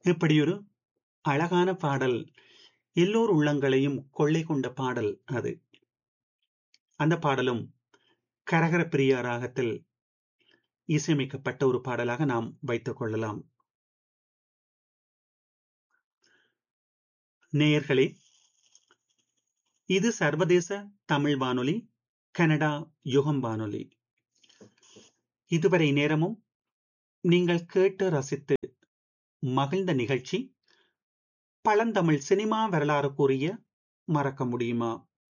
இப்படியொரு அழகான பாடல் எல்லோர் உள்ளங்களையும் கொள்ளை கொண்ட பாடல் அது அந்த பாடலும் கரகர பிரியா ராகத்தில் இசையமைக்கப்பட்ட ஒரு பாடலாக நாம் வைத்துக் கொள்ளலாம் நேயர்களே இது சர்வதேச தமிழ் வானொலி கனடா யுகம் வானொலி இதுவரை நேரமும் நீங்கள் கேட்டு ரசித்து மகிழ்ந்த நிகழ்ச்சி பழந்தமிழ் சினிமா வரலாறு கூறிய மறக்க முடியுமா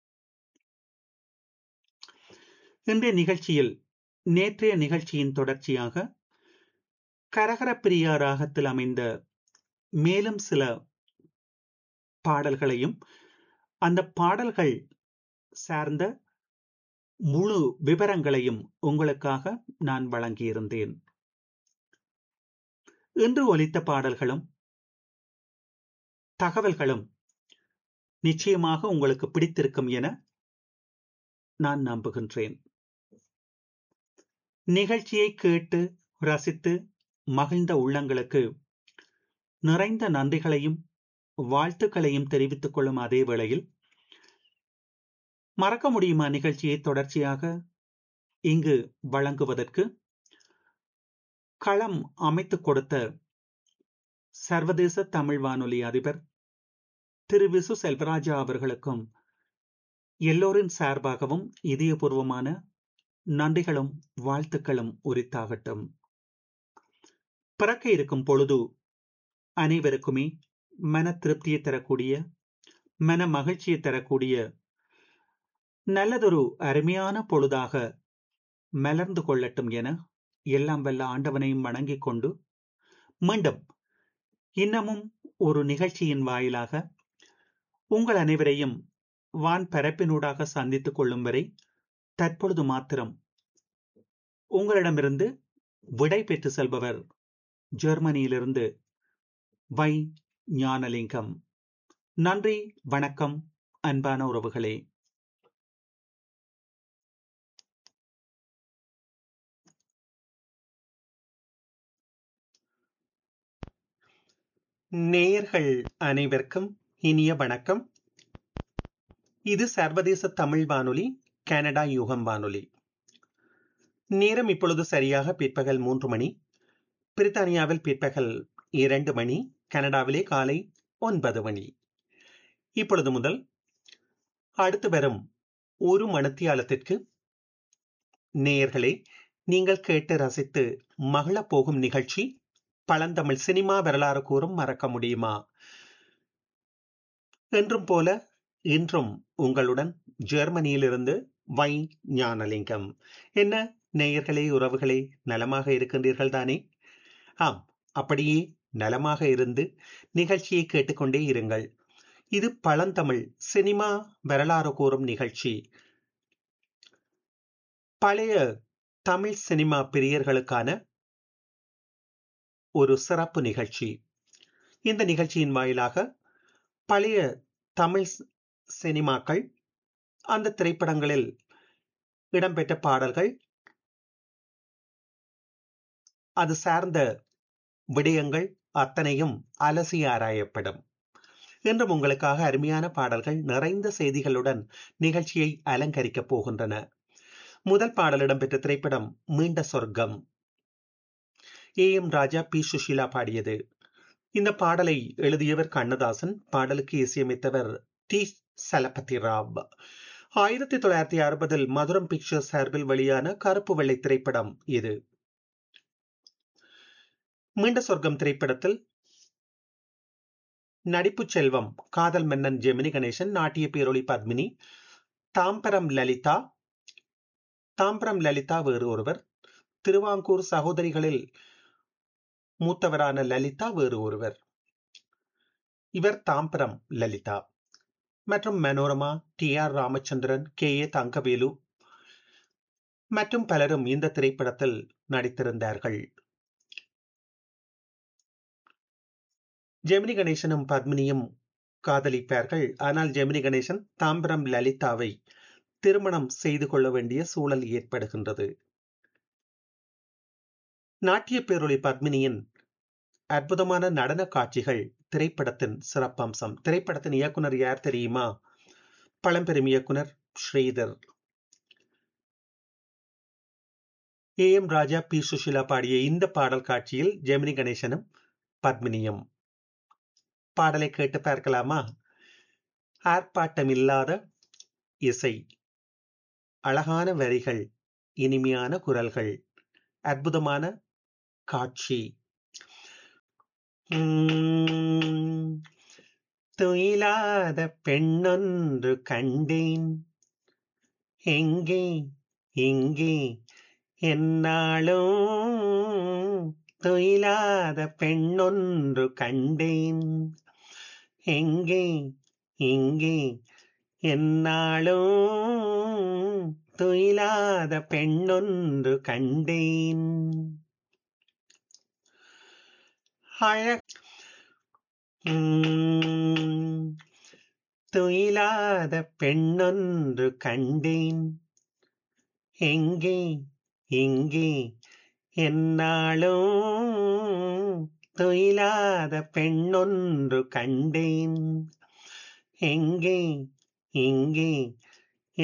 இன்றைய நிகழ்ச்சியில் நேற்றைய நிகழ்ச்சியின் தொடர்ச்சியாக கரகர பிரியா ராகத்தில் அமைந்த மேலும் சில பாடல்களையும் அந்த பாடல்கள் சார்ந்த முழு விவரங்களையும் உங்களுக்காக நான் வழங்கியிருந்தேன் இன்று ஒலித்த பாடல்களும் தகவல்களும் நிச்சயமாக உங்களுக்கு பிடித்திருக்கும் என நான் நம்புகின்றேன் நிகழ்ச்சியை கேட்டு ரசித்து மகிழ்ந்த உள்ளங்களுக்கு நிறைந்த நன்றிகளையும் வாழ்த்துக்களையும் தெரிவித்துக் கொள்ளும் அதே வேளையில் மறக்க முடியுமா நிகழ்ச்சியை தொடர்ச்சியாக இங்கு வழங்குவதற்கு களம் அமைத்துக் கொடுத்த சர்வதேச தமிழ் வானொலி அதிபர் திரு விசு செல்வராஜா அவர்களுக்கும் எல்லோரின் சார்பாகவும் இதயபூர்வமான நன்றிகளும் வாழ்த்துக்களும் உரித்தாகட்டும் பிறக்க இருக்கும் பொழுது அனைவருக்குமே மன திருப்தியை தரக்கூடிய மன மகிழ்ச்சியை தரக்கூடிய நல்லதொரு அருமையான பொழுதாக மலர்ந்து கொள்ளட்டும் என எல்லாம் வல்ல ஆண்டவனையும் வணங்கிக் கொண்டு மீண்டும் இன்னமும் ஒரு நிகழ்ச்சியின் வாயிலாக உங்கள் அனைவரையும் வான் பரப்பினூடாக சந்தித்துக் கொள்ளும் வரை தற்பொழுது மாத்திரம் உங்களிடமிருந்து விடை பெற்று செல்பவர் ஜெர்மனியிலிருந்து வை ஞானலிங்கம் நன்றி வணக்கம் அன்பான உறவுகளே நேயர்கள் அனைவருக்கும் இனிய வணக்கம் இது சர்வதேச தமிழ் வானொலி கனடா யுகம் வானொலி நேரம் இப்பொழுது சரியாக பிற்பகல் மூன்று மணி பிரித்தானியாவில் பிற்பகல் இரண்டு மணி கனடாவிலே காலை ஒன்பது மணி இப்பொழுது முதல் அடுத்து வரும் ஒரு மணித்தியாலத்திற்கு நேயர்களே நீங்கள் கேட்டு ரசித்து மகள போகும் நிகழ்ச்சி பழந்தமிழ் சினிமா வரலாறு கூறும் மறக்க முடியுமா என்றும் போல இன்றும் உங்களுடன் ஜெர்மனியிலிருந்து வை ஞானலிங்கம் என்ன நேயர்களே உறவுகளே நலமாக இருக்கின்றீர்கள் தானே ஆம் அப்படியே நலமாக இருந்து நிகழ்ச்சியை கேட்டுக்கொண்டே இருங்கள் இது பழந்தமிழ் சினிமா வரலாறு கூறும் நிகழ்ச்சி பழைய தமிழ் சினிமா பிரியர்களுக்கான ஒரு சிறப்பு நிகழ்ச்சி இந்த நிகழ்ச்சியின் வாயிலாக பழைய தமிழ் சினிமாக்கள் அந்த திரைப்படங்களில் இடம்பெற்ற பாடல்கள் அது சார்ந்த விடயங்கள் அத்தனையும் அலசி ஆராயப்படும் இன்றும் உங்களுக்காக அருமையான பாடல்கள் நிறைந்த செய்திகளுடன் நிகழ்ச்சியை அலங்கரிக்கப் போகின்றன முதல் பாடல் இடம்பெற்ற திரைப்படம் Meenda Sorgam A M Raja P Susheela பாடியது இந்த பாடலை எழுதியவர் கண்ணதாசன் பாடலுக்கு இசையமைத்தவர் டி சலபதி ராவ் ஆயிரத்தி தொள்ளாயிரத்தி அறுபதில் மதுரம் பிக்சர்ஸ் சார்பில் வெளியான கருப்பு வெள்ளை திரைப்படம் இது மீண்ட சொர்க்கம் திரைப்படத்தில் நடிப்பு செல்வம் காதல் மன்னன் ஜெமினி கணேசன் நாட்டிய பேரொளி பத்மினி தாம்பரம் லலிதா தாம்பரம் லலிதா வேறு ஒருவர் திருவாங்கூர் சகோதரிகளில் மூத்தவரான லலிதா வேறு ஒருவர் இவர் தாம்பரம் லலிதா மற்றும் Manorama T R Ramachandran K A Thangavelu மற்றும் பலரும் இந்த திரைப்படத்தில் நடித்திருந்தார்கள் ஜெமினி கணேசனும் பத்மினியும் காதலிப்பார்கள் ஆனால் ஜெமினி கணேசன் தாம்பரம் லலிதாவை திருமணம் செய்து கொள்ள வேண்டிய சூழல் ஏற்படுகின்றது நாட்டிய பேரொளி பத்மினியின் அற்புதமான நடன காட்சிகள் திரைப்படத்தின் சிறப்பம்சம் திரைப்படத்தின் இயக்குனர் யார் தெரியுமா பழம்பெரும் இயக்குனர் Sridhar A M Raja P Susheela பாடிய இந்த பாடல் காட்சியில் ஜெமினி கணேசனும் பத்மினியும் பாடலை கேட்டு பார்க்கலாமா ஆர்ப்பாட்டமில்லாத இசை அழகான வரிகள் இனிமையான குரல்கள் அற்புதமான காட்சி துயிலாத பெண்ணொன்று கண்டேன் எங்கே எங்கே என்னாலும் துயிலாத பெண்ணொன்று கண்டேன் எங்கே எங்கே என்னாலும் துயிலாத பெண்ணொன்று கண்டேன் அழ துயிலாத பெண்ணொன்று கண்டேன் எங்கே எங்கே என்னாலும் துயிலாத பெண்ணொன்று கண்டேன் எங்கே எங்கே